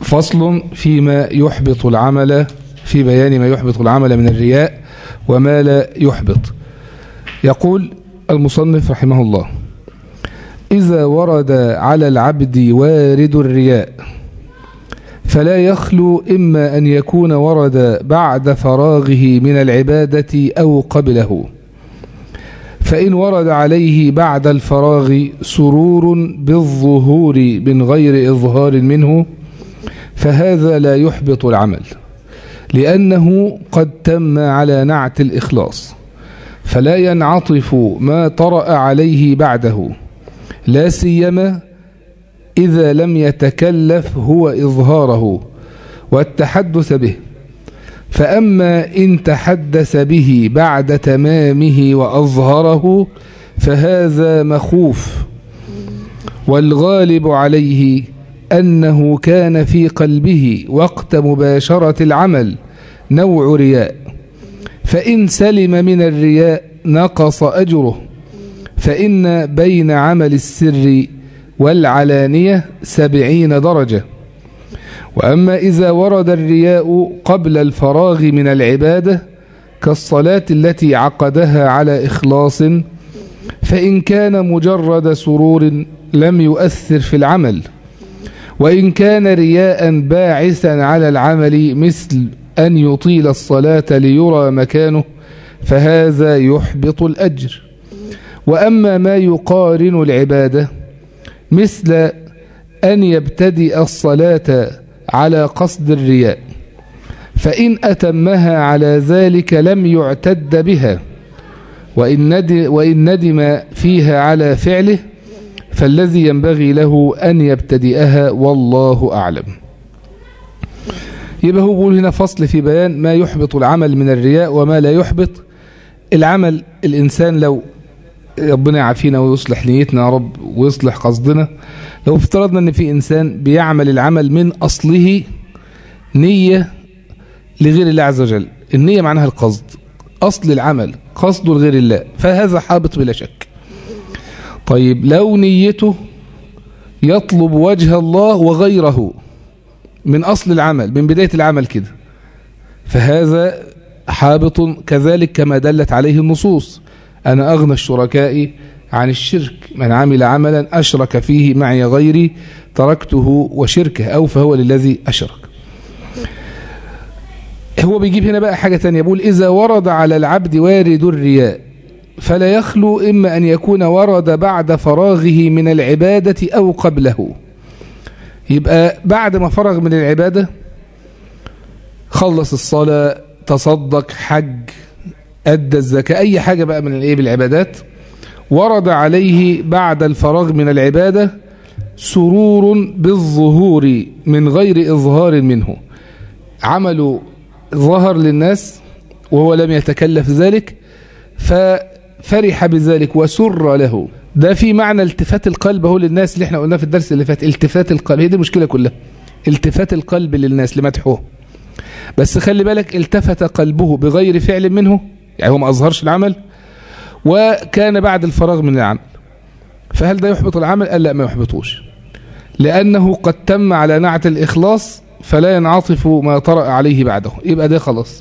فصل فيما يحبط العمل في بيان ما يحبط العمل من الرياء وما لا يحبط يقول المصنف رحمه الله إذا ورد على العبد وارد الرياء فلا يخلو إما أن يكون ورد بعد فراغه من العبادة أو قبله فإن ورد عليه بعد الفراغ سرور بالظهور من غير إظهار منه فهذا لا يحبط العمل لأنه قد تم على نعت الإخلاص فلا ينعطف ما طرأ عليه بعده لا سيما إذا لم يتكلف هو إظهاره والتحدث به فأما إن تحدث به بعد تمامه وأظهره فهذا مخوف والغالب عليه أنه كان في قلبه وقت مباشرة العمل نوع رياء فإن سلم من الرياء نقص أجره فإن بين عمل السر والعلانية سبعين درجة وأما إذا ورد الرياء قبل الفراغ من العبادة كالصلاة التي عقدها على إخلاص فإن كان مجرد سرور لم يؤثر في العمل وإن كان رياء باعثا على العمل مثل أن يطيل الصلاة ليرى مكانه فهذا يحبط الأجر وأما ما يقارن العبادة مثل أن يبتدئ الصلاة على قصد الرياء فإن أتمها على ذلك لم يعتد بها وإن ندم, وإن ندم فيها على فعله فالذي ينبغي له أن يبتدئها والله أعلم يبقى هو بيقول هنا فصل في بيان ما يحبط العمل من الرياء وما لا يحبط العمل الإنسان لو ربنا يعافينا ويصلح نيتنا يا رب ويصلح قصدنا لو افترضنا ان في انسان بيعمل العمل من اصله نية لغير الله عز وجل النية معناها القصد اصل العمل قصده لغير الله فهذا حابط بلا شك طيب لو نيته يطلب وجه الله وغيره من اصل العمل من بداية العمل كده فهذا حابط كذلك كما دلت عليه النصوص أنا أغنى الشركاء عن الشرك من عمل عملا أشرك فيه معي غيري تركته وشركه أو فهو للذي أشرك هو بيجيب هنا بقى حاجة تانية بيقول إذا ورد على العبد وارد الرياء فلا يخلو إما أن يكون ورد بعد فراغه من العبادة أو قبله يبقى بعد ما فرغ من العبادة خلص الصلاة تصدق حج أدى الزكاة أي حاجة بقى من الإيه بالعبادات ورد عليه بعد الفراغ من العبادة سرور بالظهور من غير إظهار منه عمله ظهر للناس وهو لم يتكلف ذلك ففرح بذلك وسر له ده في معنى التفات القلب هو للناس اللي احنا قلناه في الدرس اللي فات التفات القلب هي دي المشكلة كلها التفات القلب للناس لمدحوه بس خلي بالك التفت قلبه بغير فعل منه يعني هو ما أظهرش العمل وكان بعد الفراغ من العمل فهل ده يحبط العمل؟ قال لا ما يحبطوش لأنه قد تم على نعت الإخلاص فلا ينعطف ما طرأ عليه بعده يبقى ده خلاص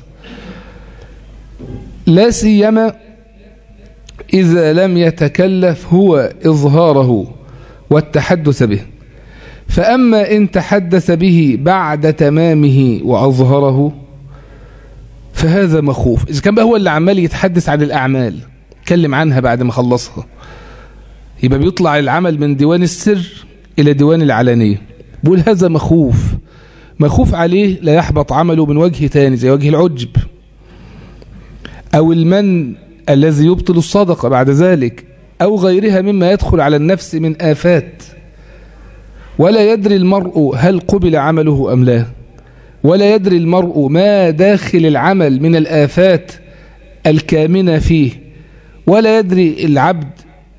لا سيما إذا لم يتكلف هو إظهاره والتحدث به فأما إن تحدث به بعد تمامه وأظهره فهذا مخوف إذا كان بقى هو اللي عمال يتحدث عن الأعمال يتكلم عنها بعد ما خلصها يبقى بيطلع العمل من ديوان السر إلى ديوان العلانية بقول هذا مخوف مخوف عليه لا يحبط عمله من وجه تاني زي وجه العجب أو المن الذي يبطل الصدقة بعد ذلك أو غيرها مما يدخل على النفس من آفات ولا يدري المرء هل قبل عمله أم لا ولا يدري المرء ما داخل العمل من الآفات الكامنة فيه ولا يدري العبد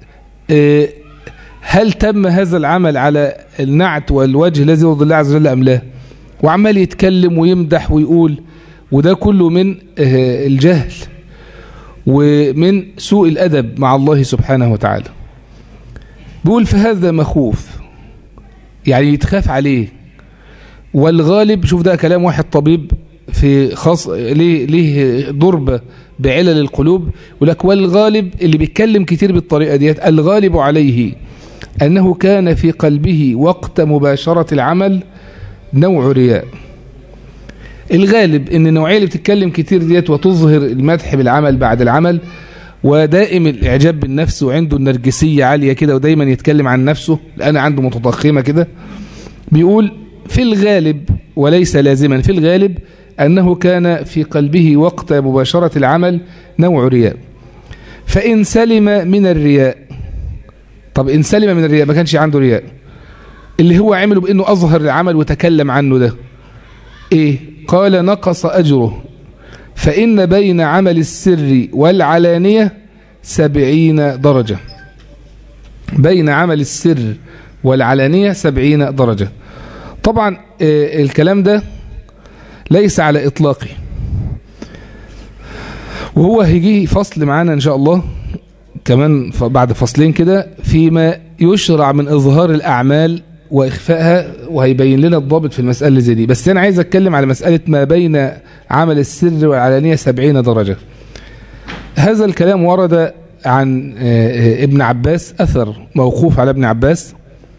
هل تم هذا العمل على النعت والوجه الذي يرضي الله عز وجل أم لا وعمال يتكلم ويمدح ويقول وده كله من الجهل ومن سوء الأدب مع الله سبحانه وتعالى بيقول فهذا مخوف يعني يتخاف عليه والغالب شوف ده كلام واحد طبيب في خاص ليه ليه ضربه بعلل القلوب يقول لك والغالب اللي بيتكلم كتير بالطريقه ديت الغالب عليه انه كان في قلبه وقت مباشره العمل نوع رياء الغالب ان النوعيه اللي بتتكلم كتير ديت وتظهر المدح بالعمل بعد العمل ودائم الاعجاب بالنفس وعنده النرجسيه عاليه كده ودايما يتكلم عن نفسه لان عنده متضخمه كده بيقول في الغالب وليس لازما في الغالب أنه كان في قلبه وقت مباشرة العمل نوع رياء فإن سلم من الرياء طب إن سلم من الرياء ما كانش عنده رياء اللي هو عمله بأنه أظهر العمل وتكلم عنه ده إيه قال نقص أجره فإن بين عمل السر والعلانية سبعين درجة بين عمل السر والعلانية سبعين درجة طبعا الكلام ده ليس على إطلاقه وهو هيجي فصل معانا إن شاء الله كمان بعد فصلين كده فيما يشرع من إظهار الأعمال وإخفائها وهيبين لنا الضابط في المسألة اللي زي دي بس أنا عايز أتكلم على مسألة ما بين عمل السر والعلانية سبعين درجة هذا الكلام ورد عن ابن عباس أثر موقوف على ابن عباس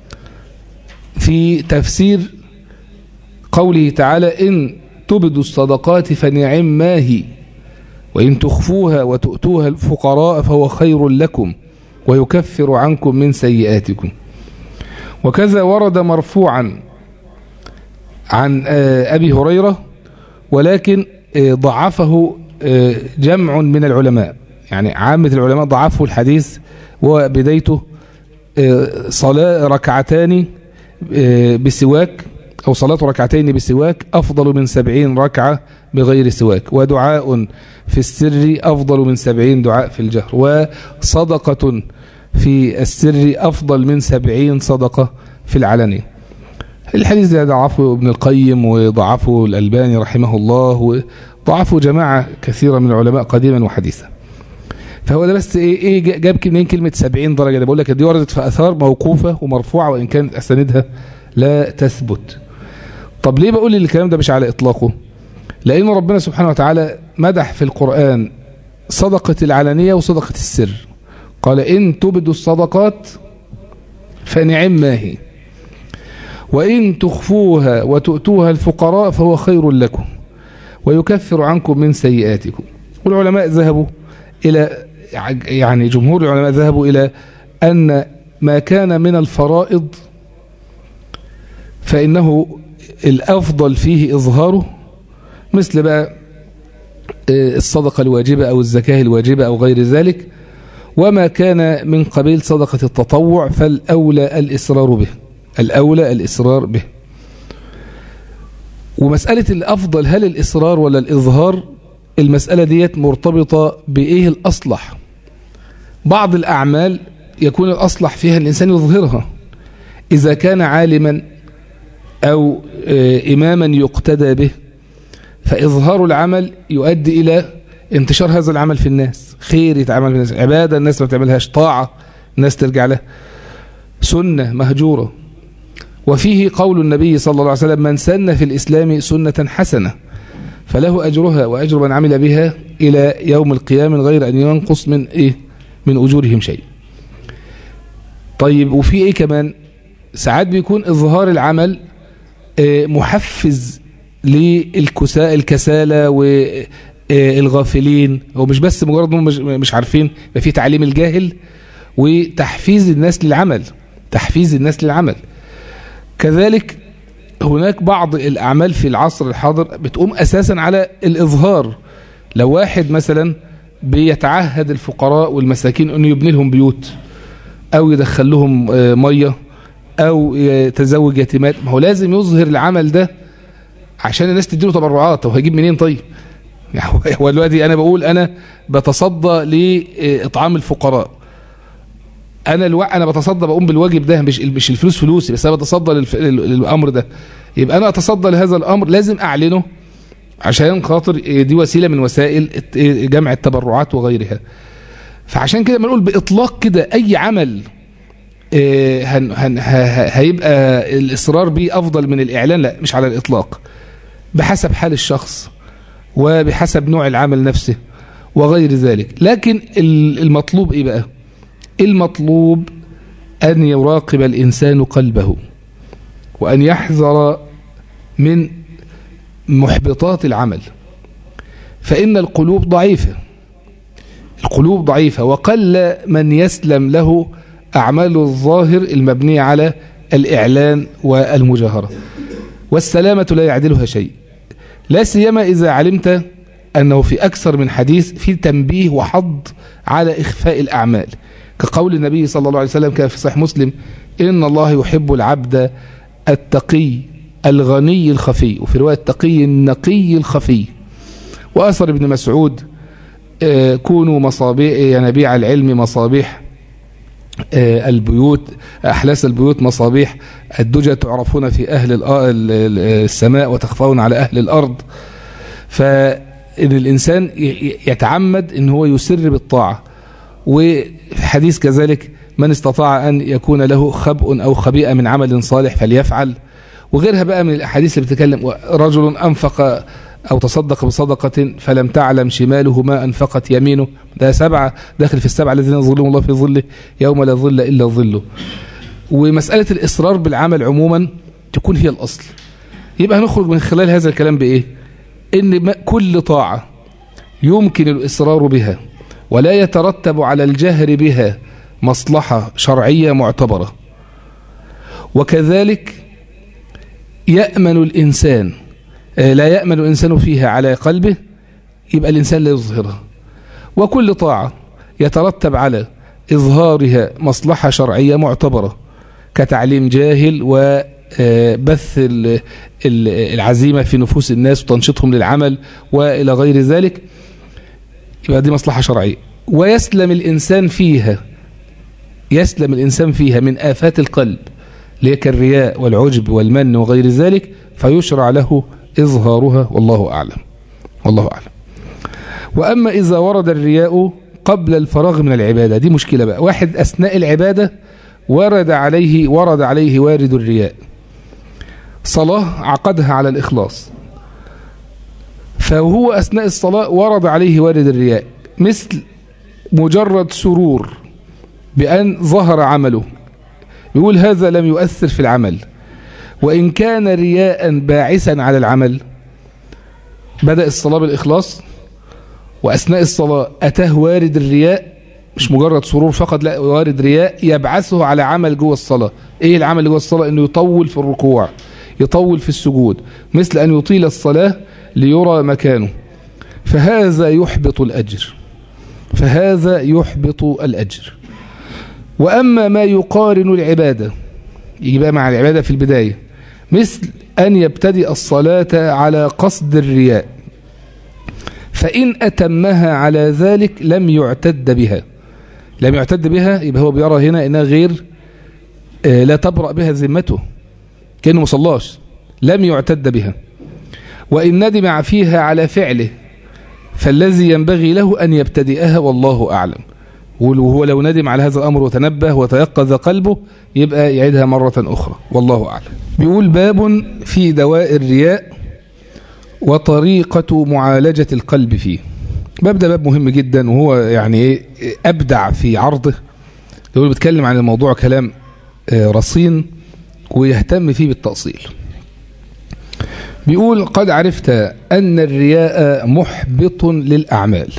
في تفسير قوله تعالى إن تبدوا الصدقات فنعم ما هي وإن تخفوها وتؤتوها الفقراء فهو خير لكم ويكفر عنكم من سيئاتكم وكذا ورد مرفوعا عن أبي هريرة ولكن ضعفه جمع من العلماء يعني عامة العلماء ضعفوا الحديث وبدايته صلاة ركعتان بسواك أو صلاة ركعتين بسواك أفضل من سبعين ركعة بغير سواك ودعاء في السر أفضل من سبعين دعاء في الجهر وصدقة في السر أفضل من سبعين صدقة في العلنية الحديث ده ضعفه ابن القيم وضعفه الألباني رحمه الله وضعفه جماعة كثيرة من العلماء قديما وحديثا فهو ده بس ايه, إيه جاب منين كلمة 70 درجة ده بقول لك دي وردت في أثار موقوفة ومرفوعة وإن كانت أساندها لا تثبت طب ليه بقول الكلام ده مش على إطلاقه لأن ربنا سبحانه وتعالى مدح في القرآن صدقة العلانية وصدقة السر قال إن تبدوا الصدقات فنعم ما هي وإن تخفوها وتؤتوها الفقراء فهو خير لكم ويكفر عنكم من سيئاتكم والعلماء ذهبوا إلى يعني جمهور العلماء ذهبوا إلى أن ما كان من الفرائض فإنه الأفضل فيه إظهاره مثل بقى الصدقة الواجبة أو الزكاة الواجبة أو غير ذلك وما كان من قبيل صدقة التطوع فالأولى الإصرار به الأولى الإصرار به ومسألة الأفضل هل الإصرار ولا الإظهار المسألة ديت مرتبطة بإيه الأصلح بعض الأعمال يكون الأصلح فيها الإنسان يظهرها إذا كان عالما أو إماما يقتدى به فإظهار العمل يؤدي إلى انتشار هذا العمل في الناس خير يتعمل في الناس عبادة الناس ما بتعملهاش طاعة الناس ترجع لها سنة مهجورة وفيه قول النبي صلى الله عليه وسلم من سن في الإسلام سنة حسنة فله أجرها وأجر من عمل بها إلى يوم القيامة غير أن ينقص من إيه من أجورهم شيء طيب وفي إيه كمان ساعات بيكون إظهار العمل محفز للكساء الكسالى والغافلين هو مش بس مجرد مش عارفين يبقى في تعليم الجاهل وتحفيز الناس للعمل تحفيز الناس للعمل كذلك هناك بعض الأعمال في العصر الحاضر بتقوم أساسا على الإظهار لو واحد مثلا بيتعهد الفقراء والمساكين أنه يبني لهم بيوت أو يدخل لهم مية أو يتزوج يتيمات ما هو لازم يظهر العمل ده عشان الناس تديله تبرعات طب هيجيب منين طيب يعني هو دلوقتي أنا بقول أنا بتصدى لإطعام الفقراء انا الو... انا بتصدى بقوم بالواجب ده مش مش الفلوس فلوسي بس انا بتصدى للف... للامر ده يبقى انا اتصدى لهذا الامر لازم اعلنه عشان خاطر دي وسيله من وسائل جمع التبرعات وغيرها فعشان كده بنقول باطلاق كده اي عمل آه، هن هن ه- هيبقى الإصرار به أفضل من الإعلان لا مش على الإطلاق بحسب حال الشخص وبحسب نوع العمل نفسه وغير ذلك لكن ال- المطلوب إيه بقى المطلوب أن يراقب الإنسان قلبه وأن يحذر من محبطات العمل فإن القلوب ضعيفة القلوب ضعيفة وقل من يسلم له أعمال الظاهر المبنية على الإعلان والمجاهرة والسلامة لا يعدلها شيء لا سيما إذا علمت أنه في أكثر من حديث في تنبيه وحض على إخفاء الأعمال كقول النبي صلى الله عليه وسلم كان في صحيح مسلم إن الله يحب العبد التقي الغني الخفي وفي رواية التقي النقي الخفي وأثر ابن مسعود آه، كونوا مصابيح ينابيع العلم مصابيح آه، البيوت أحلاس البيوت مصابيح الدجى تعرفون في أهل الأ- ال- ال- السماء وتخفون على أهل الأرض فإن الإنسان ي- ي- يتعمد إن هو يسر بالطاعة وفي حديث كذلك من استطاع أن يكون له خبء أو خبيئة من عمل صالح فليفعل وغيرها بقى من الأحاديث اللي بتتكلم رجل أنفق أو تصدق بصدقة فلم تعلم شماله ما أنفقت يمينه ده سبعة داخل في السبعة الذين يظلهم الله في ظله يوم لا ظل إلا ظله ومسألة الإصرار بالعمل عموما تكون هي الأصل يبقى هنخرج من خلال هذا الكلام بإيه إن ما- كل طاعة يمكن الإصرار بها ولا يترتب على الجهر بها مصلحة شرعية معتبرة وكذلك يأمن الإنسان آه، لا يأمن الإنسان فيها على قلبه يبقى الإنسان لا يظهرها وكل طاعة يترتب على إظهارها مصلحة شرعية معتبرة كتعليم جاهل وبث ال- ال- العزيمة في نفوس الناس وتنشيطهم للعمل وإلى غير ذلك يبقى دي مصلحة شرعية ويسلم الإنسان فيها يسلم الإنسان فيها من آفات القلب اللي هي كالرياء والعجب والمن وغير ذلك فيشرع له إظهارها والله أعلم والله أعلم وأما إذا ورد الرياء قبل الفراغ من العبادة دي مشكلة بقى واحد أثناء العبادة ورد عليه ورد عليه وارد الرياء صلاة عقدها على الإخلاص فهو أثناء الصلاة ورد عليه وارد الرياء مثل مجرد سرور بأن ظهر عمله يقول هذا لم يؤثر في العمل وإن كان رياء باعثا على العمل بدأ الصلاة بالإخلاص وأثناء الصلاة أتاه وارد الرياء مش مجرد سرور فقط لا وارد رياء يبعثه على عمل جوه الصلاة ايه العمل اللي جوه الصلاة انه يطول في الركوع يطول في السجود مثل ان يطيل الصلاة ليرى مكانه فهذا يحبط الأجر فهذا يحبط الأجر وأما ما يقارن العبادة يجي بقى مع العبادة في البداية مثل أن يبتدئ الصلاة على قصد الرياء فإن أتمها على ذلك لم يعتد بها لم يعتد بها يبقى هو بيرى هنا إنها غير آه، لا تبرأ بها ذمته كأنه مصلاش لم يعتد بها وإن ندم فيها على فعله فالذي ينبغي له أن يبتدئها والله أعلم وهو لو ندم على هذا الأمر وتنبه وتيقظ قلبه يبقى يعيدها مرة أخرى والله أعلم بيقول باب في دواء الرياء وطريقة معالجة القلب فيه باب ده باب مهم جدا وهو يعني إيه أبدع في عرضه يقول بيتكلم عن الموضوع كلام آه، رصين ويهتم فيه بالتأصيل بيقول قد عرفت أن الرياء محبط للأعمال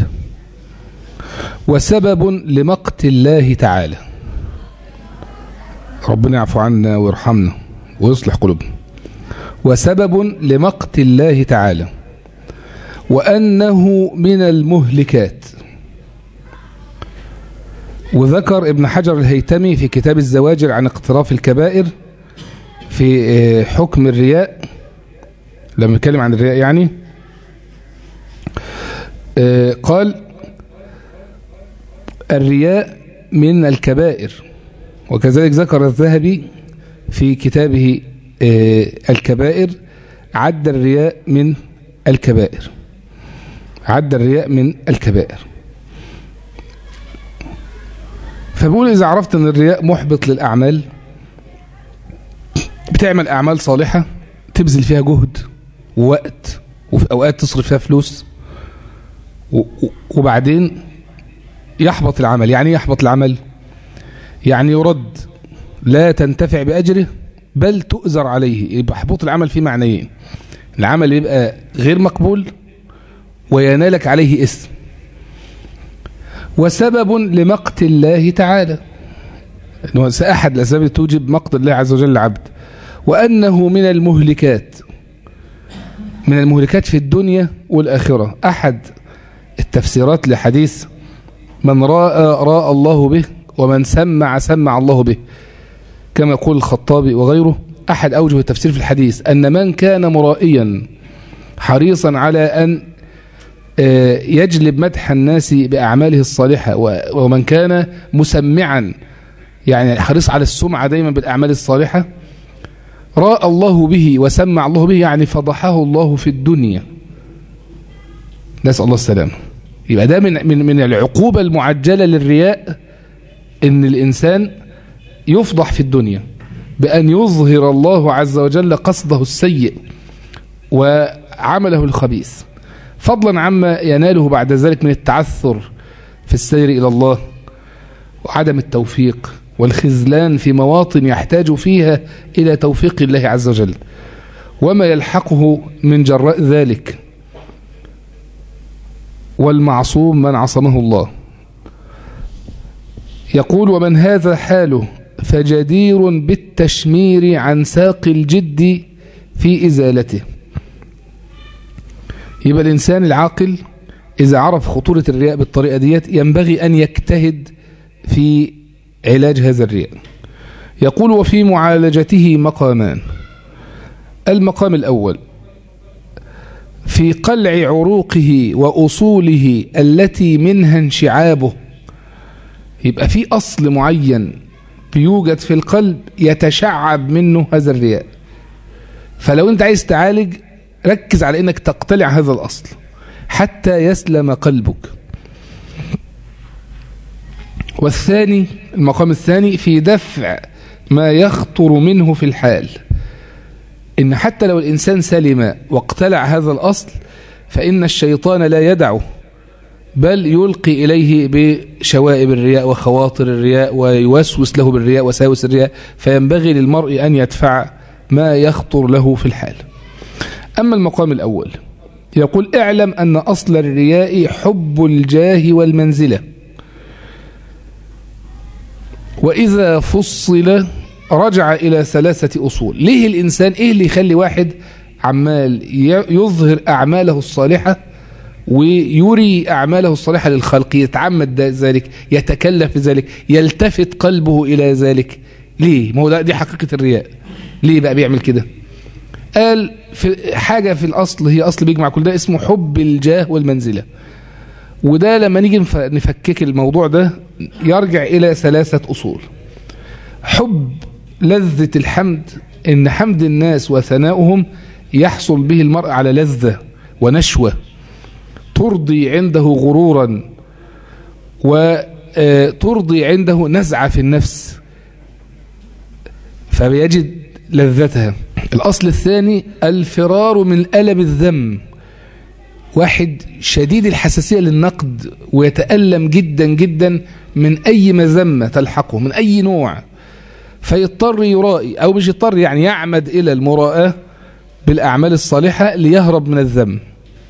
وسبب لمقت الله تعالى ربنا يعفو عنا ويرحمنا ويصلح قلوبنا وسبب لمقت الله تعالى وأنه من المهلكات وذكر ابن حجر الهيتمي في كتاب الزواجر عن اقتراف الكبائر في آه، حكم الرياء لما نتكلم عن الرياء يعني آه، قال الرياء من الكبائر وكذلك ذكر الذهبي في كتابه آه، الكبائر عد الرياء من الكبائر عد الرياء من الكبائر فبيقول إذا عرفت أن الرياء محبط للأعمال بتعمل أعمال صالحة تبذل فيها جهد ووقت وفي أوقات تصرف فيها فلوس وبعدين يحبط العمل يعني يحبط العمل يعني يرد لا تنتفع بأجره بل تؤذر عليه يبقى حبوط العمل فيه معنيين العمل يبقى غير مقبول وينالك عليه اسم وسبب لمقت الله تعالى انه أحد الأسباب توجب مقت الله عز وجل العبد وأنه من المهلكات من المهلكات في الدنيا والآخرة أحد التفسيرات لحديث من راى راى الله به ومن سمع سمع الله به كما يقول الخطابي وغيره أحد أوجه التفسير في الحديث أن من كان مرائيا حريصا على أن يجلب مدح الناس بأعماله الصالحة ومن كان مسمعا يعني حريص على السمعة دايما بالأعمال الصالحة راى الله به وسمع الله به يعني فضحه الله في الدنيا نسأل الله السلامه يبقى ده من من من العقوبة المعجلة للرياء ان الانسان يفضح في الدنيا بأن يظهر الله عز وجل قصده السيء وعمله الخبيث فضلا عما يناله بعد ذلك من التعثر في السير إلى الله وعدم التوفيق والخذلان في مواطن يحتاج فيها إلى توفيق الله عز وجل وما يلحقه من جراء ذلك والمعصوم من عصمه الله يقول ومن هذا حاله فجدير بالتشمير عن ساق الجد في إزالته يبقى الإنسان العاقل إذا عرف خطورة الرياء بالطريقة ديت ينبغي أن يجتهد في علاج هذا الرياء يقول وفي معالجته مقامان المقام الأول في قلع عروقه وأصوله التي منها انشعابه يبقى في أصل معين بيوجد في القلب يتشعب منه هذا الرياء فلو انت عايز تعالج ركز على انك تقتلع هذا الأصل حتى يسلم قلبك والثاني المقام الثاني في دفع ما يخطر منه في الحال إن حتى لو الإنسان سلم واقتلع هذا الأصل فإن الشيطان لا يدعه بل يلقي إليه بشوائب الرياء وخواطر الرياء ويوسوس له بالرياء وساوس الرياء فينبغي للمرء أن يدفع ما يخطر له في الحال أما المقام الأول يقول اعلم أن أصل الرياء حب الجاه والمنزلة وإذا فصل رجع إلى ثلاثة أصول ليه الإنسان إيه اللي يخلي واحد عمال يظهر أعماله الصالحة ويري أعماله الصالحة للخلق يتعمد ذلك يتكلف ذلك يلتفت قلبه إلى ذلك ليه ما هو دي حقيقة الرياء ليه بقى بيعمل كده قال في حاجة في الأصل هي أصل بيجمع كل ده اسمه حب الجاه والمنزلة وده لما نيجي نفكك الموضوع ده يرجع إلى ثلاثة أصول حب لذة الحمد إن حمد الناس وثناؤهم يحصل به المرء على لذة ونشوة ترضي عنده غرورا وترضي عنده نزعة في النفس فبيجد لذتها الأصل الثاني الفرار من ألم الذم واحد شديد الحساسية للنقد ويتألم جدا جدا من أي مذمة تلحقه من أي نوع فيضطر يرائي أو مش يضطر يعني يعمد إلى المراءة بالأعمال الصالحة ليهرب من الذم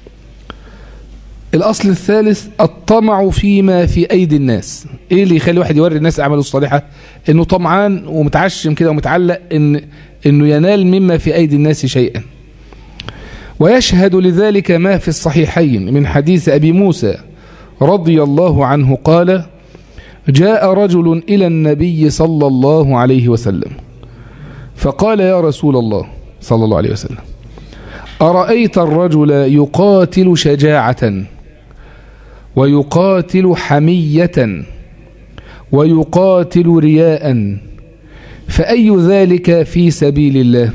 الأصل الثالث الطمع فيما في أيدي الناس إيه اللي يخلي واحد يوري الناس أعماله الصالحة إنه طمعان ومتعشم كده ومتعلق إن إنه ينال مما في أيدي الناس شيئا ويشهد لذلك ما في الصحيحين من حديث أبي موسى رضي الله عنه قال جاء رجل إلى النبي صلى الله عليه وسلم فقال يا رسول الله صلى الله عليه وسلم أرأيت الرجل يقاتل شجاعة ويقاتل حمية ويقاتل رياء فأي ذلك في سبيل الله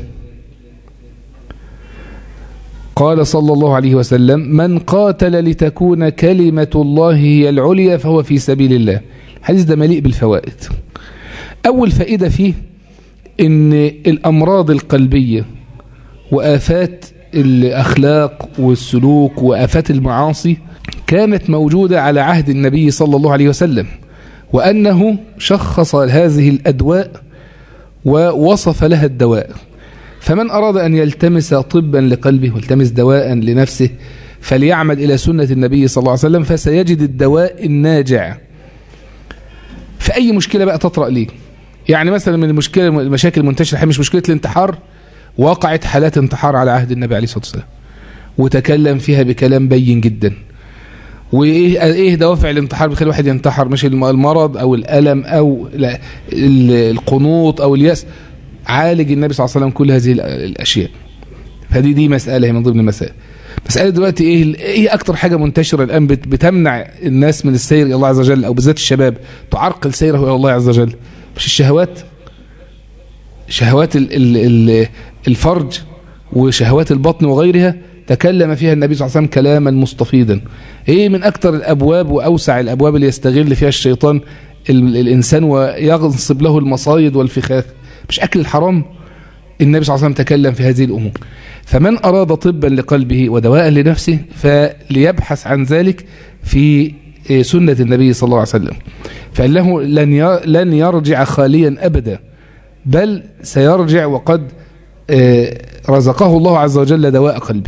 قال صلى الله عليه وسلم من قاتل لتكون كلمة الله هي العليا فهو في سبيل الله الحديث ده مليء بالفوائد أول فائدة فيه إن الأمراض القلبية وآفات الأخلاق والسلوك وآفات المعاصي كانت موجودة على عهد النبي صلى الله عليه وسلم وأنه شخص هذه الأدواء ووصف لها الدواء فمن أراد أن يلتمس طبا لقلبه والتمس دواء لنفسه فليعمد إلى سنة النبي صلى الله عليه وسلم فسيجد الدواء الناجع في أي مشكلة بقى تطرأ ليه يعني مثلا من المشكلة المشاكل المنتشرة مش مشكلة الانتحار وقعت حالات انتحار على عهد النبي عليه الصلاة والسلام وتكلم فيها بكلام بين جدا وايه ايه دوافع الانتحار بيخلي الواحد ينتحر مش المرض او الالم او القنوط او الياس عالج النبي صلى الله عليه وسلم كل هذه الاشياء فدي دي مساله هي من ضمن المسائل مساله دلوقتي ايه ايه اكتر حاجه منتشره الان بتمنع الناس من السير الى الله عز وجل او بالذات الشباب تعرقل سيره الى الله عز وجل مش الشهوات شهوات ال ال الفرج وشهوات البطن وغيرها تكلم فيها النبي صلى الله عليه وسلم كلاما مستفيضا ايه من اكتر الابواب واوسع الابواب اللي يستغل فيها الشيطان الانسان ويغصب له المصايد والفخاخ مش اكل الحرام النبي صلى الله عليه وسلم تكلم في هذه الامور فمن اراد طبا لقلبه ودواء لنفسه فليبحث عن ذلك في سنة النبي صلى الله عليه وسلم فإنه لن لن يرجع خاليا أبدا بل سيرجع وقد رزقه الله عز وجل دواء قلبه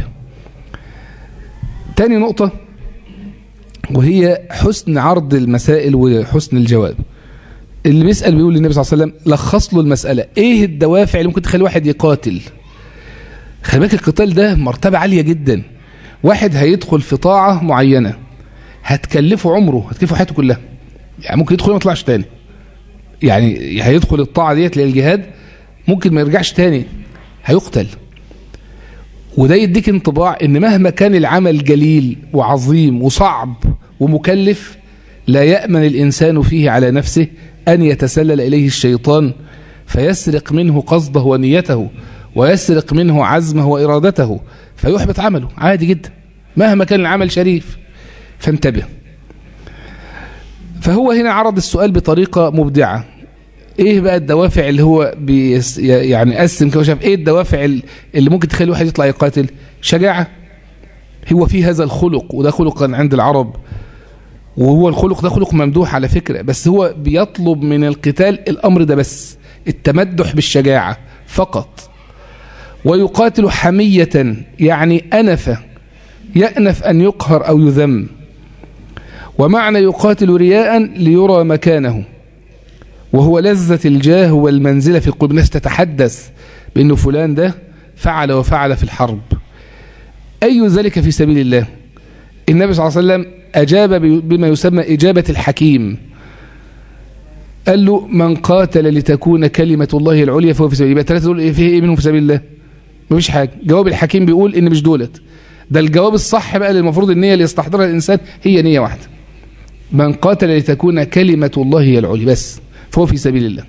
تاني نقطة وهي حسن عرض المسائل وحسن الجواب اللي بيسأل بيقول للنبي صلى الله عليه وسلم لخص له المسألة ايه الدوافع اللي ممكن تخلي واحد يقاتل خلي بالك القتال ده مرتبة عالية جدا واحد هيدخل في طاعة معينة هتكلفه عمره هتكلفه حياته كلها يعني ممكن يدخل ما يطلعش تاني يعني هيدخل الطاعة ديت للجهاد ممكن ما يرجعش تاني هيقتل وده يديك انطباع ان مهما كان العمل جليل وعظيم وصعب ومكلف لا يأمن الإنسان فيه على نفسه أن يتسلل إليه الشيطان فيسرق منه قصده ونيته ويسرق منه عزمه وإرادته فيحبط عمله عادي جدا مهما كان العمل شريف فانتبه فهو هنا عرض السؤال بطريقة مبدعة ايه بقى الدوافع اللي هو بيس يعني قسم كده شاف ايه الدوافع اللي ممكن تخلي الواحد يطلع يقاتل شجاعة هو في هذا الخلق وده خلق عند العرب وهو الخلق ده خلق ممدوح على فكرة بس هو بيطلب من القتال الأمر ده بس التمدح بالشجاعة فقط ويقاتل حمية يعني أنف يأنف أن يقهر أو يذم ومعنى يقاتل رياء ليرى مكانه وهو لذة الجاه والمنزلة في القلوب الناس تتحدث بأنه فلان ده فعل وفعل في الحرب أي ذلك في سبيل الله النبي صلى الله عليه وسلم أجاب بما يسمى إجابة الحكيم قال له من قاتل لتكون كلمة الله العليا فهو في سبيل يبقى ثلاثة دول فيه إيه منهم في سبيل الله مفيش حاجة جواب الحكيم بيقول إن مش دولت ده الجواب الصح بقى اللي المفروض النية اللي يستحضرها الإنسان هي نية واحدة من قاتل لتكون كلمة الله هي العليا بس فهو في سبيل الله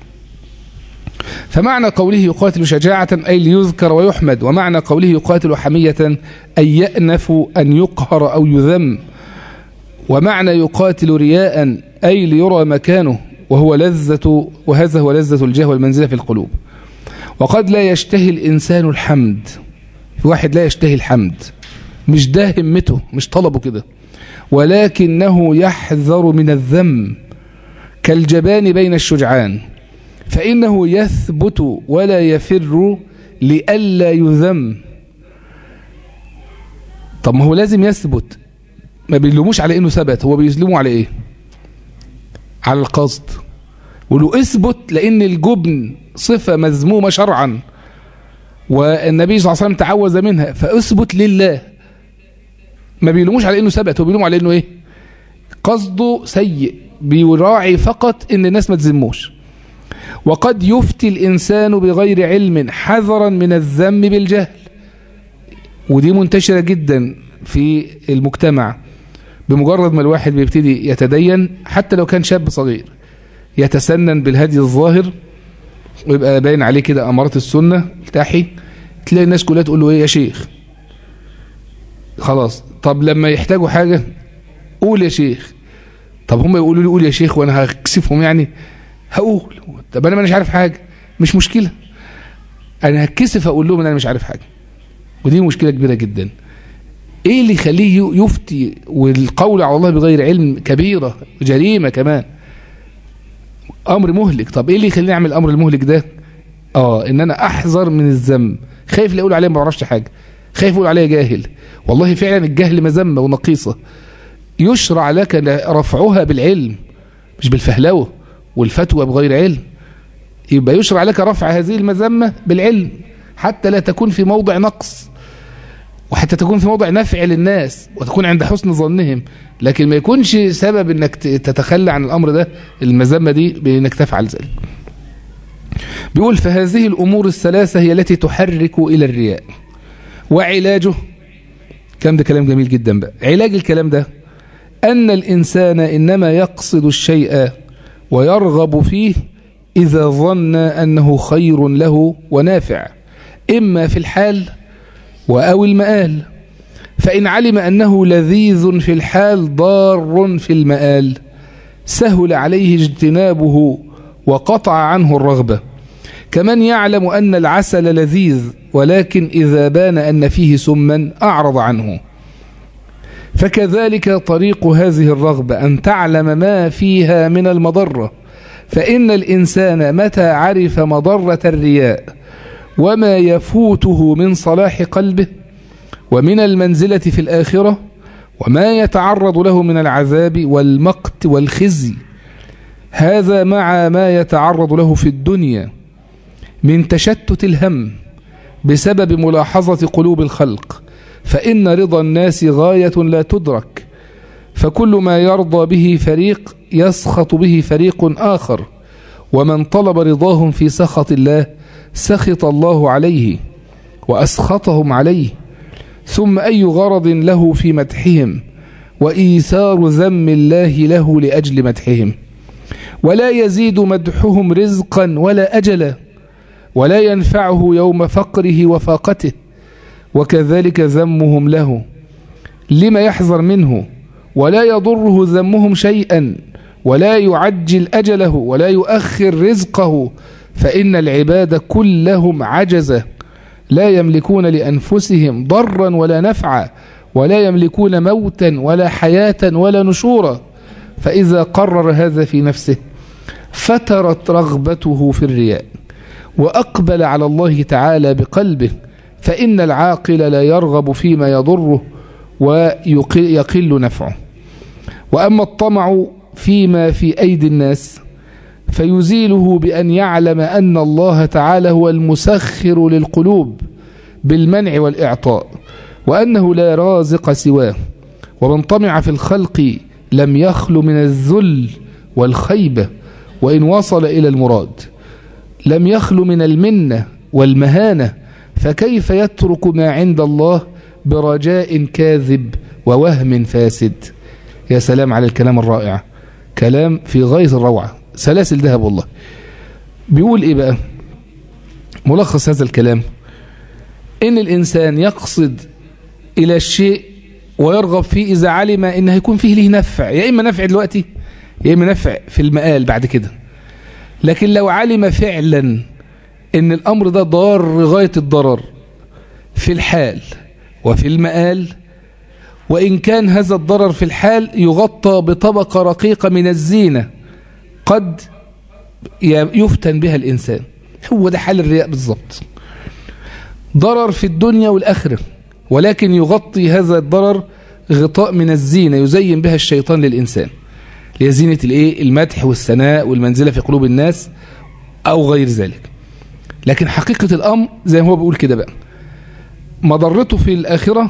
فمعنى قوله يقاتل شجاعة أي ليذكر ويحمد ومعنى قوله يقاتل حمية أي يأنف أن يقهر أو يذم ومعنى يقاتل رياء أي ليرى مكانه وهو لذة وهذا هو لذة الجاه والمنزلة في القلوب وقد لا يشتهي الإنسان الحمد في واحد لا يشتهي الحمد مش ده همته مش طلبه كده ولكنه يحذر من الذم كالجبان بين الشجعان فإنه يثبت ولا يفر لئلا يذم طب ما هو لازم يثبت ما بيلوموش على انه ثبت هو بيسلموا على ايه على القصد ولو اثبت لان الجبن صفة مذمومة شرعا والنبي صلى الله عليه وسلم تعوذ منها فاثبت لله ما بيلوموش على انه ثبت هو بيلوموا على انه ايه قصده سيء بيراعي فقط ان الناس ما تذموش وقد يفتي الإنسان بغير علم حذرا من الذم بالجهل ودي منتشرة جدا في المجتمع بمجرد ما الواحد بيبتدي يتدين حتى لو كان شاب صغير يتسنن بالهدي الظاهر ويبقى باين عليه كده أمارات السنة التاحي تلاقي الناس كلها تقول له ايه يا شيخ خلاص طب لما يحتاجوا حاجة قول يا شيخ طب هم يقولوا لي قول يا شيخ وانا هكسفهم يعني هقول طب انا مش عارف حاجه مش مشكله انا هتكسف اقول لهم ان انا مش عارف حاجه ودي مشكله كبيره جدا ايه اللي يخليه يفتي والقول على الله بغير علم كبيره جريمه كمان امر مهلك طب ايه اللي يخليني اعمل الامر المهلك ده اه ان انا احذر من الذنب خايف لا اقول عليه ما بعرفش حاجه خايف اقول عليه جاهل والله فعلا الجهل مذمه ونقيصه يشرع لك رفعها بالعلم مش بالفهلوه والفتوى بغير علم يبقى يشرع لك رفع هذه المذمه بالعلم حتى لا تكون في موضع نقص وحتى تكون في موضع نفع للناس وتكون عند حسن ظنهم لكن ما يكونش سبب انك تتخلى عن الامر ده المذمه دي بانك تفعل ذلك بيقول فهذه الامور الثلاثه هي التي تحرك الى الرياء وعلاجه كلام ده كلام جميل جدا بقى علاج الكلام ده أن الإنسان إنما يقصد الشيء ويرغب فيه إذا ظن أنه خير له ونافع إما في الحال وأو المآل فإن علم أنه لذيذ في الحال ضار في المآل سهل عليه اجتنابه وقطع عنه الرغبة كمن يعلم أن العسل لذيذ ولكن إذا بان أن فيه سما أعرض عنه فكذلك طريق هذه الرغبة أن تعلم ما فيها من المضرة فإن الإنسان متى عرف مضرة الرياء وما يفوته من صلاح قلبه ومن المنزلة في الآخرة وما يتعرض له من العذاب والمقت والخزي هذا مع ما يتعرض له في الدنيا من تشتت الهم بسبب ملاحظة قلوب الخلق فإن رضا الناس غاية لا تدرك فكل ما يرضى به فريق يسخط به فريق آخر ومن طلب رضاهم في سخط الله سخط الله عليه وأسخطهم عليه ثم أي غرض له في مدحهم وإيثار ذم الله له لأجل مدحهم ولا يزيد مدحهم رزقا ولا أجلا ولا ينفعه يوم فقره وفاقته وكذلك ذمهم له لما يحذر منه ولا يضره ذمهم شيئا ولا يعجل أجله ولا يؤخر رزقه فإن العباد كلهم عجزة لا يملكون لأنفسهم ضرا ولا نفعا ولا يملكون موتا ولا حياة ولا نشورا فإذا قرر هذا في نفسه فترت رغبته في الرياء وأقبل على الله تعالى بقلبه فإن العاقل لا يرغب فيما يضره ويقل نفعه وأما الطمع فيما في أيدي الناس فيزيله بأن يعلم أن الله تعالى هو المسخر للقلوب بالمنع والإعطاء وأنه لا رازق سواه ومن طمع في الخلق لم يخل من الذل والخيبة وإن وصل إلى المراد لم يخل من المنة والمهانة فكيف يترك ما عند الله برجاء كاذب ووهم فاسد يا سلام على الكلام الرائع كلام في غاية الروعة سلاسل ذهب والله بيقول ايه بقى ملخص هذا الكلام ان الانسان يقصد الى الشيء ويرغب فيه اذا علم ان هيكون فيه له نفع يا اما نفع دلوقتي يا اما نفع في المآل بعد كده لكن لو علم فعلا ان الامر ده ضار غاية الضرر في الحال وفي المآل وإن كان هذا الضرر في الحال يغطى بطبقة رقيقة من الزينة قد يفتن بها الإنسان هو ده حال الرياء بالضبط ضرر في الدنيا والآخرة ولكن يغطي هذا الضرر غطاء من الزينة يزين بها الشيطان للإنسان لزينة الايه المدح والثناء والمنزلة في قلوب الناس أو غير ذلك لكن حقيقة الأمر زي ما هو بيقول كده بقى مضرته في الآخرة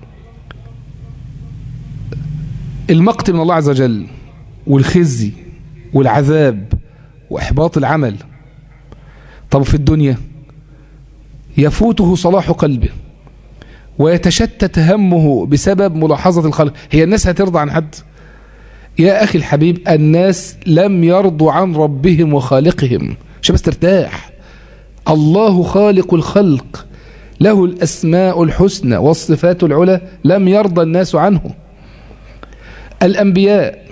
المقت من الله عز وجل والخزي والعذاب وإحباط العمل طب في الدنيا يفوته صلاح قلبه ويتشتت همه بسبب ملاحظة الخلق هي الناس هترضى عن حد يا أخي الحبيب الناس لم يرضوا عن ربهم وخالقهم عشان بس ترتاح الله خالق الخلق له الأسماء الحسنى والصفات العلى لم يرضى الناس عنه الأنبياء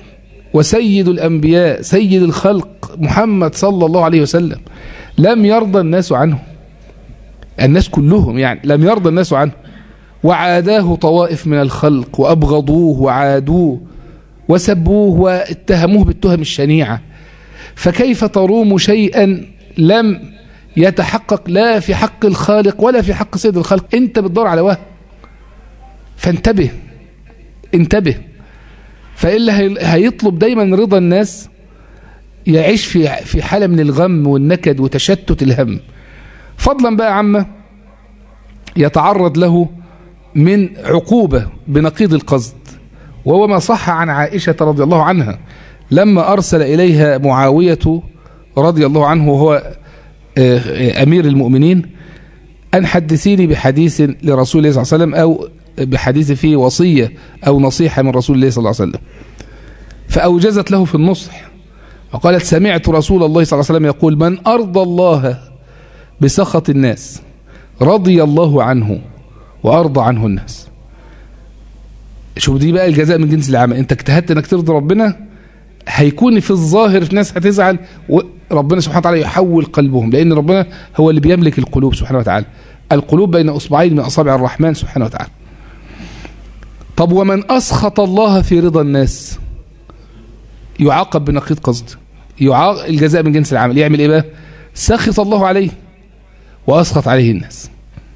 وسيد الأنبياء سيد الخلق محمد صلى الله عليه وسلم لم يرضى الناس عنه الناس كلهم يعني لم يرضى الناس عنه وعاداه طوائف من الخلق وأبغضوه وعادوه وسبوه واتهموه بالتهم الشنيعة فكيف تروم شيئا لم يتحقق لا في حق الخالق ولا في حق سيد الخلق انت بتدور على وهم فانتبه انتبه فإلا هيطلب دايما رضا الناس يعيش في في حالة من الغم والنكد وتشتت الهم فضلا بقى عما يتعرض له من عقوبة بنقيض القصد وهو ما صح عن عائشة رضي الله عنها لما أرسل إليها معاوية رضي الله عنه وهو أمير المؤمنين أن حدثيني بحديث لرسول الله صلى الله عليه وسلم أو بحديث فيه وصية أو نصيحة من رسول الله صلى الله عليه وسلم فأوجزت له في النصح وقالت سمعت رسول الله صلى الله عليه وسلم يقول من أرضى الله بسخط الناس رضي الله عنه وأرضى عنه الناس شوف دي بقى الجزاء من جنس العمل انت اجتهدت انك ترضي ربنا هيكون في الظاهر في ناس هتزعل وربنا سبحانه وتعالى يحول قلبهم لان ربنا هو اللي بيملك القلوب سبحانه وتعالى القلوب بين اصبعين من اصابع الرحمن سبحانه وتعالى طب ومن اسخط الله في رضا الناس يعاقب بنقيض قصد يعاق الجزاء من جنس العمل يعمل ايه بقى سخط الله عليه واسخط عليه الناس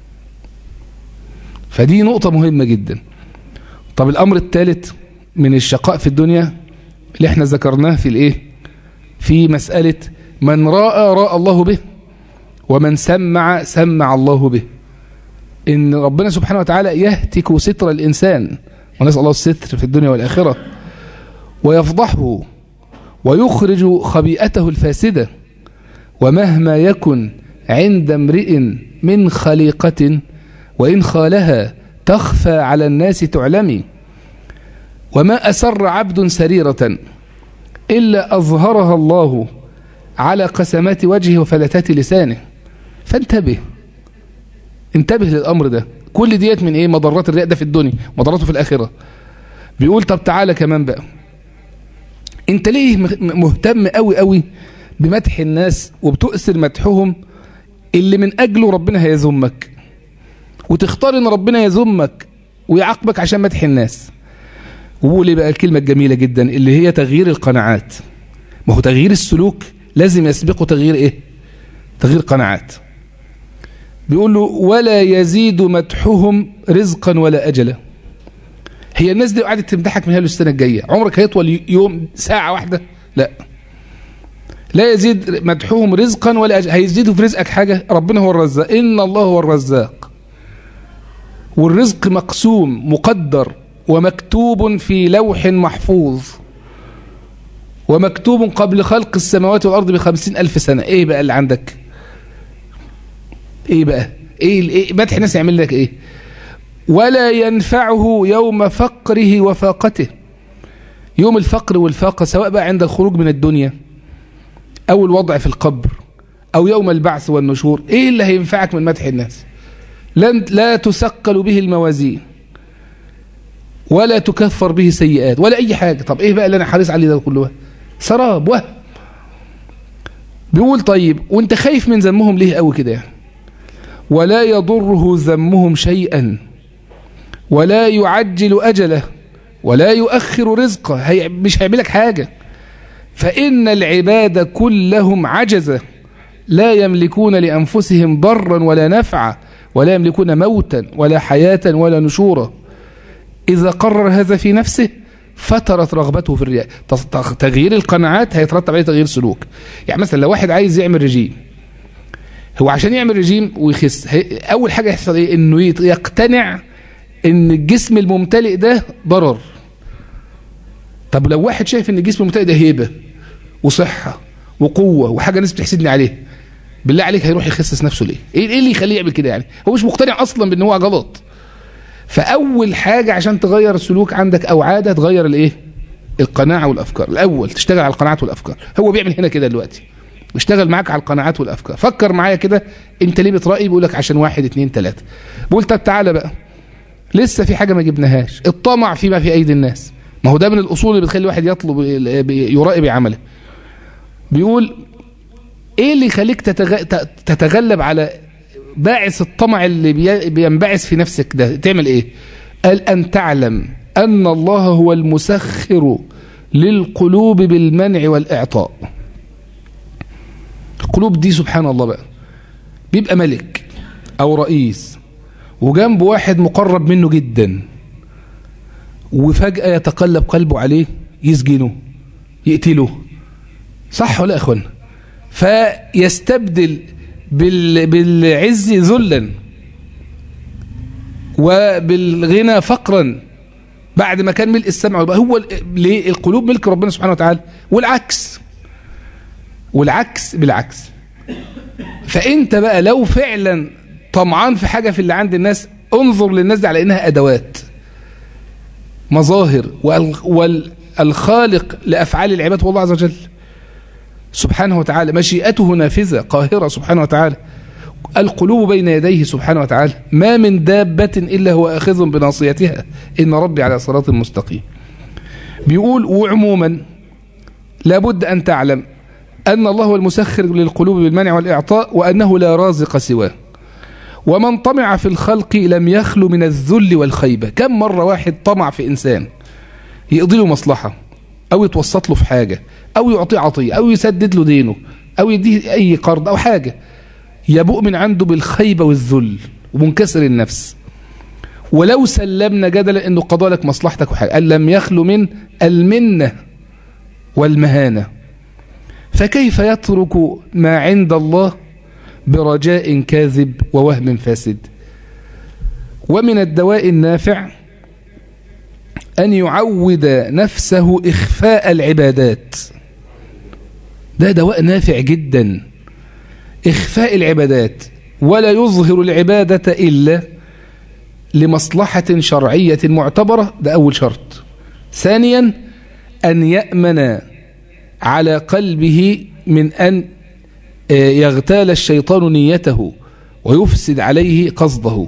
فدي نقطة مهمة جدا طب الامر الثالث من الشقاء في الدنيا اللي احنا ذكرناه في الايه في مسألة من راى راى الله به ومن سمع سمع الله به ان ربنا سبحانه وتعالى يهتك ستر الانسان ونسأل الله الستر في الدنيا والآخرة ويفضحه ويخرج خبيئته الفاسدة ومهما يكن عند امرئ من خليقة وإن خالها تخفى على الناس تعلمي وما أسر عبد سريرة إلا أظهرها الله على قسمات وجهه وفلتات لسانه فانتبه انتبه للأمر ده كل ديت من ايه مضرات الرياء ده في الدنيا مضراته في الآخرة بيقول طب تعالى كمان بقى انت ليه مهتم قوي قوي بمدح الناس وبتؤثر مدحهم اللي من أجله ربنا هيذمك وتختار ان ربنا يذمك ويعاقبك عشان مدح الناس وقول ايه بقى الكلمة الجميلة جدا اللي هي تغيير القناعات ما هو تغيير السلوك لازم يسبقه تغيير ايه تغيير قناعات بيقول له ولا يزيد مدحهم رزقا ولا أجلا هي الناس دي قعدت تمدحك من هنا السنة الجاية عمرك هيطول يوم ساعة واحدة لا لا يزيد مدحهم رزقا ولا أجلا هيزيدوا في رزقك حاجة ربنا هو الرزاق إن الله هو الرزاق والرزق مقسوم مقدر ومكتوب في لوح محفوظ ومكتوب قبل خلق السماوات والأرض بخمسين ألف سنة إيه بقى اللي عندك إيه بقى إيه, إيه مدح الناس يعمل لك إيه ولا ينفعه يوم فقره وفاقته يوم الفقر والفاقة سواء بقى عند الخروج من الدنيا أو الوضع في القبر أو يوم البعث والنشور إيه اللي هينفعك من مدح الناس لن لا تثقل به الموازين ولا تكفر به سيئات ولا أي حاجة طب إيه بقى اللي أنا حريص عليه ده كله سراب وهم بيقول طيب وانت خايف من ذمهم ليه قوي كده يعني ولا يضره ذمهم شيئا ولا يعجل أجله ولا يؤخر رزقه هي مش هيعملك حاجة فإن العباد كلهم عجزة لا يملكون لأنفسهم ضرا ولا نفعا ولا يملكون موتا ولا حياة ولا نشورا إذا قرر هذا في نفسه فترت رغبته في الرياء تغيير القناعات هيترتب عليه تغيير سلوك يعني مثلا لو واحد عايز يعمل رجيم هو عشان يعمل رجيم ويخس أول حاجة يحصل إيه إنه يقتنع إن الجسم الممتلئ ده ضرر طب لو واحد شايف إن الجسم الممتلئ ده هيبة وصحة وقوة وحاجة الناس بتحسدني عليه بالله عليك هيروح يخسس نفسه ليه ايه اللي يخليه يعمل كده يعني هو مش مقتنع اصلا بان هو غلط فاول حاجة عشان تغير السلوك عندك او عادة تغير الايه القناعة والافكار الاول تشتغل على القناعات والافكار هو بيعمل هنا كده دلوقتي واشتغل معاك على القناعات والافكار فكر معايا كده انت ليه بترأي بيقول لك عشان واحد اتنين تلاتة بقول طب تعالى بقى لسه في حاجة ما جبناهاش الطمع فيما في ايدي الناس ما هو ده من الأصول اللي بتخلي الواحد يطلب يرائي بعمله بيقول ايه اللي يخليك تتغ... تتغلب على باعث الطمع اللي بي... بينبعث في نفسك ده تعمل ايه قال ان تعلم ان الله هو المسخر للقلوب بالمنع والاعطاء القلوب دي سبحان الله بقى بيبقى ملك او رئيس وجنبه واحد مقرب منه جدا وفجأة يتقلب قلبه عليه يسجنه يقتله صح ولا يا اخوانا فيستبدل بال... بالعز ذلا وبالغنى فقرا بعد ما كان ملء السمع والبقى هو ليه القلوب ملك ربنا سبحانه وتعالى والعكس والعكس بالعكس فانت بقى لو فعلا طمعان في حاجة في اللي عند الناس انظر للناس دي على انها ادوات مظاهر والخالق لافعال العباد هو الله عز وجل سبحانه وتعالى مشيئته نافذة قاهرة سبحانه وتعالى القلوب بين يديه سبحانه وتعالى ما من دابة إلا هو أخذ بناصيتها إن ربي على صراط مستقيم بيقول وعموما لابد أن تعلم أن الله هو المسخر للقلوب بالمنع والإعطاء وأنه لا رازق سواه ومن طمع في الخلق لم يخلو من الذل والخيبة كم مرة واحد طمع في إنسان يقضي له مصلحة أو يتوسط له في حاجة أو يعطيه عطية أو يسدد له دينه أو يديه أي قرض أو حاجة يبوء من عنده بالخيبة والذل ومنكسر النفس ولو سلمنا جدلا أنه قضى لك مصلحتك وحاجة قال لم يخلو من المنة والمهانة فكيف يترك ما عند الله برجاء كاذب ووهم فاسد ومن الدواء النافع أن يعود نفسه إخفاء العبادات ده دواء نافع جدا إخفاء العبادات ولا يظهر العبادة إلا لمصلحة شرعية معتبرة ده أول شرط ثانيا أن يأمن على قلبه من أن يغتال الشيطان نيته ويفسد عليه قصده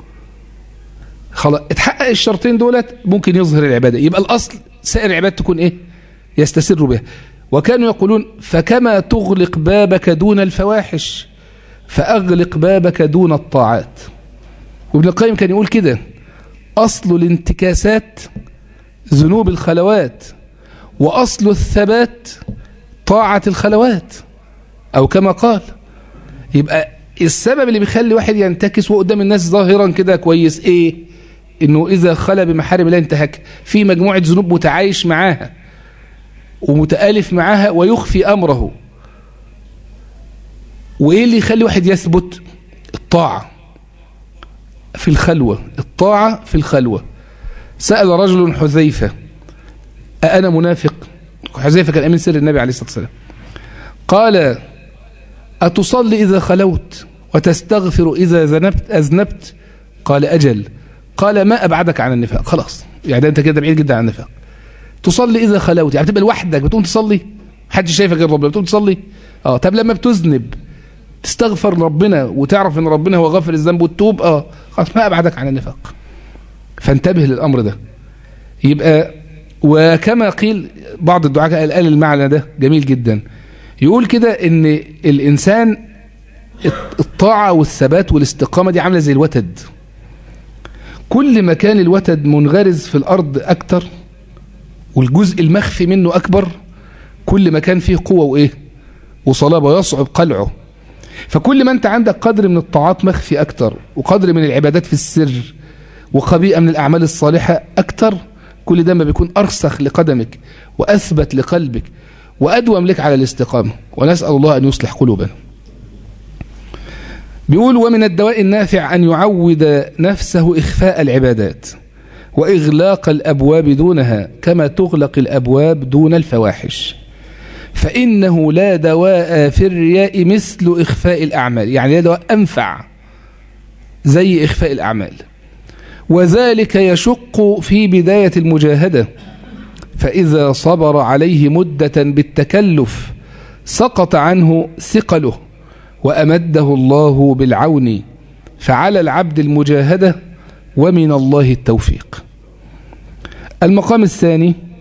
خلاص اتحقق الشرطين دولت ممكن يظهر العبادة يبقى الأصل سائر العبادة تكون إيه يستسر بها وكانوا يقولون فكما تغلق بابك دون الفواحش فأغلق بابك دون الطاعات وابن القيم كان يقول كده أصل الانتكاسات ذنوب الخلوات وأصل الثبات طاعة الخلوات أو كما قال يبقى السبب اللي بيخلي واحد ينتكس وقدام الناس ظاهرا كده كويس ايه انه اذا خلى بمحارم الله انتهك في مجموعة ذنوب متعايش معاها ومتآلف معاها ويخفي امره وايه اللي يخلي واحد يثبت الطاعة في الخلوة الطاعة في الخلوة سأل رجل حذيفة أأنا منافق حذيفة كان أمين سر النبي عليه الصلاة والسلام قال أتصلي إذا خلوت وتستغفر إذا ذنبت أذنبت قال أجل قال ما أبعدك عن النفاق خلاص يعني أنت كده بعيد جدا عن النفاق تصلي إذا خلوت يعني بتبقى لوحدك بتقوم تصلي محدش شايفك غير ربنا بتقوم تصلي اه طب لما بتذنب تستغفر ربنا وتعرف ان ربنا هو غافر الذنب وتتوب اه خلاص ما أبعدك عن النفاق فانتبه للأمر ده يبقى وكما قيل بعض الدعاء قال, قال المعنى ده جميل جدا يقول كده ان الانسان الطاعة والثبات والاستقامة دي عاملة زي الوتد كل ما كان الوتد منغرز في الارض اكتر والجزء المخفي منه اكبر كل ما كان فيه قوة وايه وصلابة يصعب قلعه فكل ما انت عندك قدر من الطاعات مخفي اكتر وقدر من العبادات في السر وخبيئة من الاعمال الصالحة اكتر كل ده ما بيكون ارسخ لقدمك واثبت لقلبك وأدوم لك على الاستقامة ونسأل الله أن يصلح قلوبنا بيقول ومن الدواء النافع أن يعود نفسه إخفاء العبادات وإغلاق الأبواب دونها كما تغلق الأبواب دون الفواحش فإنه لا دواء في الرياء مثل إخفاء الأعمال يعني لا دواء أنفع زي إخفاء الأعمال وذلك يشق في بداية المجاهدة فإذا صبر عليه مدة بالتكلف سقط عنه ثقله وأمده الله بالعون فعلى العبد المجاهدة ومن الله التوفيق المقام الثاني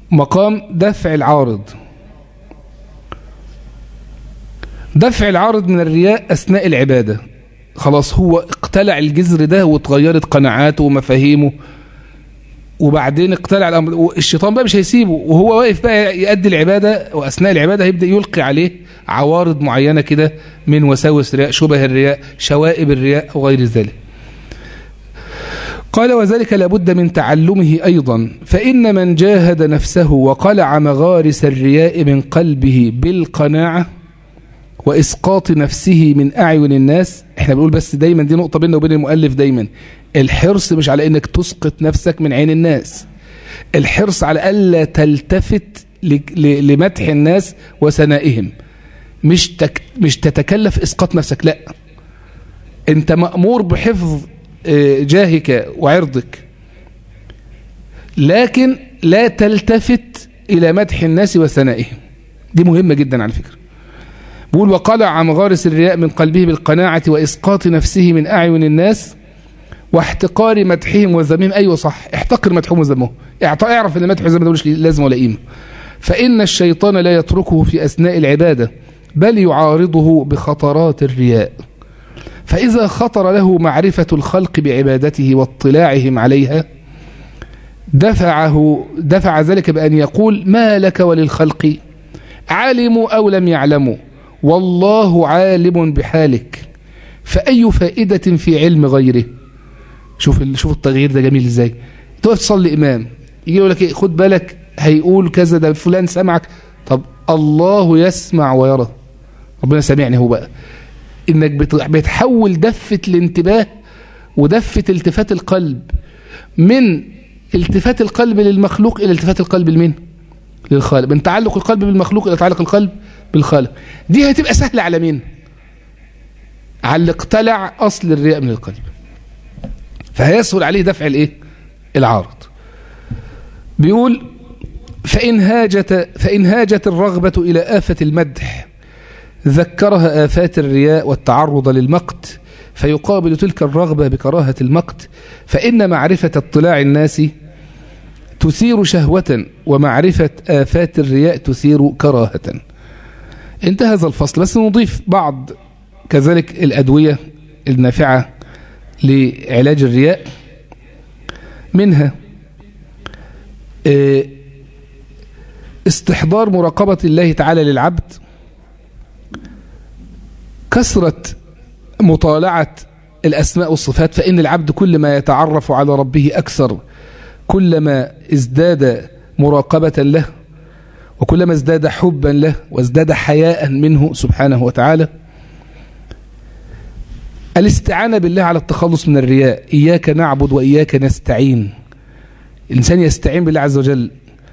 مقام دفع العارض دفع العارض من الرياء أثناء العبادة خلاص هو اقتلع الجذر ده وتغيرت قناعاته ومفاهيمه وبعدين اقتلع الأمر الشيطان بقى مش هيسيبه وهو واقف بقى يؤدي العبادة وأثناء العبادة هيبدأ يلقي عليه عوارض معينة كده من وساوس الرياء شبه الرياء شوائب الرياء وغير ذلك قال وذلك لابد من تعلمه أيضا فإن من جاهد نفسه وقلع مغارس الرياء من قلبه بالقناعة وإسقاط نفسه من أعين الناس احنا بنقول بس دايما دي نقطة بيننا وبين المؤلف دايما الحرص مش على انك تسقط نفسك من عين الناس الحرص على ألا تلتفت لمدح الناس وثنائهم مش تك مش تتكلف اسقاط نفسك لا انت مأمور بحفظ جاهك وعرضك لكن لا تلتفت إلى مدح الناس وثنائهم دي مهمة جدا على فكرة بقول وقلع مغارس الرياء من قلبه بالقناعة وإسقاط نفسه من أعين الناس واحتقار مدحهم وذمهم أيوة صح احتقر مدحهم وذمهم اعرف ان مدح وذم ده مش لازم ولا قيمة فإن الشيطان لا يتركه في أثناء العبادة بل يعارضه بخطرات الرياء فإذا خطر له معرفة الخلق بعبادته واطلاعهم عليها دفعه دفع ذلك بأن يقول ما لك وللخلق علموا أو لم يعلموا والله عالم بحالك فأي فائدة في علم غيره شوف شوف التغيير ده جميل ازاي تقف تصلي إمام يجي يقول لك ايه خد بالك هيقول كذا ده فلان سمعك طب الله يسمع ويرى ربنا سامعني هو بقى انك بتحول دفة الانتباه ودفة التفات القلب من التفات القلب للمخلوق الى التفات القلب لمين للخالق من تعلق القلب بالمخلوق الى تعلق القلب بالخالق دي هتبقى سهلة على مين على اللي اقتلع اصل الرياء من القلب فهيسهل عليه دفع الايه العارض بيقول فإن هاجت, فإن هاجت الرغبة إلى آفة المدح ذكرها آفات الرياء والتعرض للمقت فيقابل تلك الرغبة بكراهة المقت فإن معرفة اطلاع الناس تثير شهوة ومعرفة آفات الرياء تثير كراهة انتهى هذا الفصل بس نضيف بعض كذلك الأدوية النافعة لعلاج الرياء منها استحضار مراقبة الله تعالى للعبد كثرة مطالعة الأسماء والصفات فإن العبد كل ما يتعرف على ربه أكثر كلما ازداد مراقبة له وكلما ازداد حبا له وازداد حياء منه سبحانه وتعالى الاستعانة بالله على التخلص من الرياء إياك نعبد وإياك نستعين الإنسان يستعين بالله عز وجل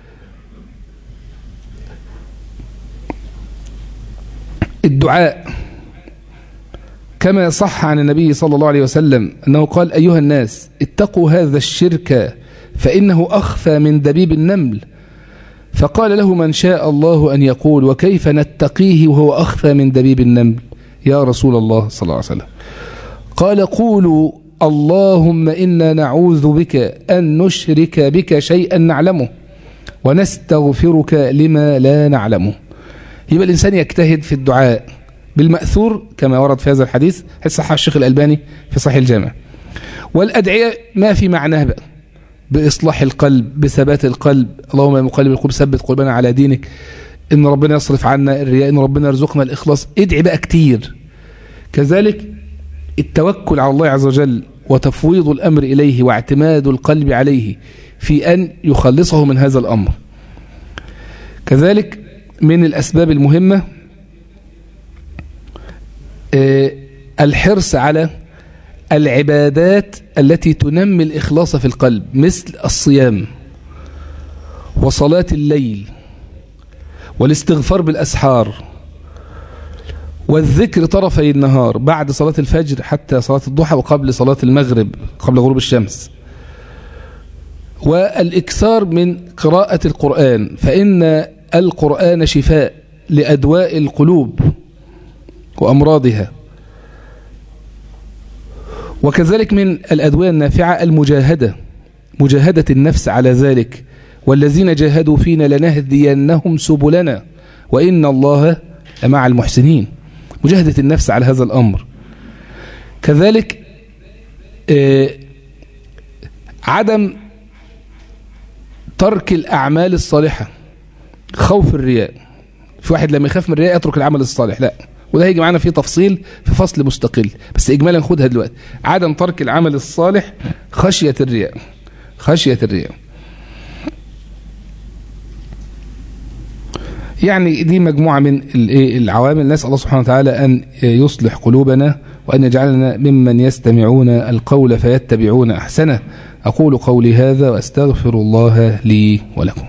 الدعاء كما صح عن النبي صلى الله عليه وسلم أنه قال أيها الناس اتقوا هذا الشرك فإنه أخفى من دبيب النمل فقال له من شاء الله أن يقول وكيف نتقيه وهو أخفى من دبيب النمل يا رسول الله صلى الله عليه وسلم قال قولوا اللهم إنا نعوذ بك أن نشرك بك شيئا نعلمه ونستغفرك لما لا نعلمه يبقى الإنسان يجتهد في الدعاء بالمأثور كما ورد في هذا الحديث صح الشيخ الألباني في صحيح الجامع والأدعية ما في معناه بقى بإصلاح القلب بثبات القلب اللهم يا مقلب القلوب ثبت قلوبنا على دينك إن ربنا يصرف عنا الرياء إن ربنا يرزقنا الإخلاص ادعي بقى كتير كذلك التوكل على الله عز وجل وتفويض الأمر إليه واعتماد القلب عليه في أن يخلصه من هذا الأمر كذلك من الأسباب المهمة الحرص على العبادات التي تنمي الإخلاص في القلب مثل الصيام وصلاة الليل والاستغفار بالأسحار والذكر طرفي النهار بعد صلاة الفجر حتى صلاة الضحى وقبل صلاة المغرب قبل غروب الشمس والإكثار من قراءة القرآن فإن القرآن شفاء لأدواء القلوب وأمراضها وكذلك من الأدوية النافعة المجاهدة مجاهدة النفس على ذلك والذين جاهدوا فينا لنهدينهم سبلنا وإن الله مع المحسنين مجاهدة النفس على هذا الأمر كذلك عدم ترك الأعمال الصالحة خوف الرياء في واحد لما يخاف من الرياء يترك العمل الصالح لا وده هيجي معانا فيه تفصيل في فصل مستقل بس إجمالا خدها دلوقتي عدم ترك العمل الصالح خشية الرياء خشية الرياء يعني دي مجموعة من العوامل نسأل الله سبحانه وتعالى أن يصلح قلوبنا وأن يجعلنا ممن يستمعون القول فيتبعون أحسنه أقول قولي هذا وأستغفر الله لي ولكم